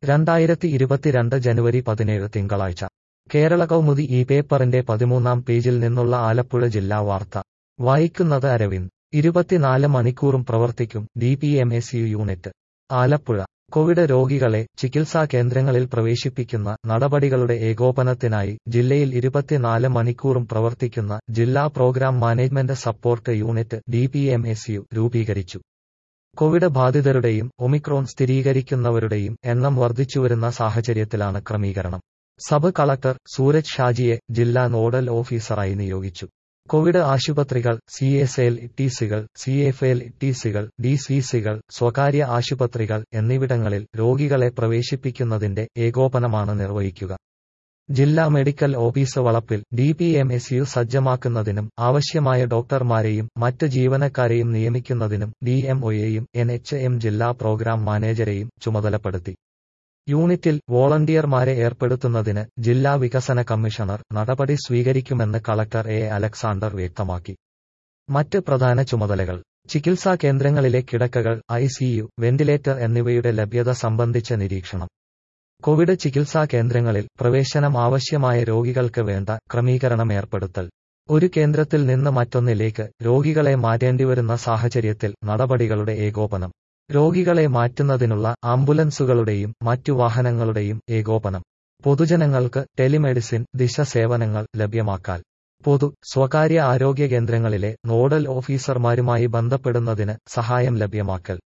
രണ്ടായിരത്തി ഇരുപത്തിരണ്ട് ജനുവരി പതിനേഴ് തിങ്കളാഴ്ച കേരള കൗമുദി ഈ പേപ്പറിന്റെ പതിമൂന്നാം പേജിൽ നിന്നുള്ള ആലപ്പുഴ ജില്ലാ വാർത്ത വായിക്കുന്നത് അരവിന്ദ് ഇരുപത്തിനാല് മണിക്കൂറും പ്രവർത്തിക്കും D P M S U unit Alappuzha covid രോഗികളെ ചികിത്സാ കേന്ദ്രങ്ങളിൽ പ്രവേശിപ്പിക്കുന്ന നടപടികളുടെ ഏകോപനത്തിനായി ജില്ലയിൽ ഇരുപത്തിനാല് മണിക്കൂറും പ്രവർത്തിക്കുന്ന ജില്ലാ program management support unit D P M S U രൂപീകരിച്ചു കോവിഡ് ബാധിതരുടെയും ഒമിക്രോൺ സ്ഥിരീകരിക്കുന്നവരുടെയും എണ്ണം വർദ്ധിച്ചുവരുന്ന സാഹചര്യത്തിലാണ് ക്രമീകരണം സബ് കളക്ടർ സൂരജ് ഷാജിയെ ജില്ലാ നോഡൽ ഓഫീസറായി നിയോഗിച്ചു കോവിഡ് ആശുപത്രികൾ സി എസ് എൽ ടിസികൾ സി എഫ് എൽ ടിസികൾ ഡി സി സികൾ സ്വകാര്യ ആശുപത്രികൾ എന്നിവിടങ്ങളിൽ രോഗികളെ പ്രവേശിപ്പിക്കുന്നതിന്റെ ഏകോപനമാണ് നിർവഹിക്കുക ജില്ലാ മെഡിക്കൽ ഓഫീസ് വളപ്പിൽ D P M S U സജ്ജമാക്കുന്നതിനും ആവശ്യമായ ഡോക്ടർമാരെയും മറ്റ് ജീവനക്കാരെയും നിയമിക്കുന്നതിനും ഡി എം ഒയെയും എൻ എച്ച് എം ജില്ലാ പ്രോഗ്രാം മാനേജരെയും ചുമതലപ്പെടുത്തി യൂണിറ്റിൽ വോളണ്ടിയർമാരെ ഏർപ്പെടുത്തുന്നതിന് ജില്ലാ വികസന കമ്മീഷണർ നടപടി സ്വീകരിക്കുമെന്ന് കളക്ടർ എ അലക്സാണ്ടർ വ്യക്തമാക്കി മറ്റ് പ്രധാന ചുമതലകൾ ചികിത്സാ കേന്ദ്രങ്ങളിലെ കിടക്കകൾ ഐസിയു വെന്റിലേറ്റർ എന്നിവയുടെ ലഭ്യത സംബന്ധിച്ച നിരീക്ഷണം കോവിഡ് ചികിത്സാ കേന്ദ്രങ്ങളിൽ പ്രവേശനം ആവശ്യമായ രോഗികൾക്ക് വേണ്ട ക്രമീകരണം ഏർപ്പെടുത്തൽ ഒരു കേന്ദ്രത്തിൽ നിന്ന് മറ്റൊന്നിലേക്ക് രോഗികളെ മാറ്റേണ്ടിവരുന്ന സാഹചര്യത്തിൽ നടപടികളുടെ ഏകോപനം രോഗികളെ മാറ്റുന്നതിനുള്ള ആംബുലൻസുകളുടെയും മറ്റു വാഹനങ്ങളുടെയും ഏകോപനം പൊതുജനങ്ങൾക്ക് ടെലിമെഡിസിൻ ദിശ സേവനങ്ങൾ ലഭ്യമാക്കാൻ പൊതു സ്വകാര്യ ആരോഗ്യ കേന്ദ്രങ്ങളിലെ നോഡൽ ഓഫീസർമാരുമായി ബന്ധപ്പെടുന്നതിന് സഹായം ലഭ്യമാക്കൽ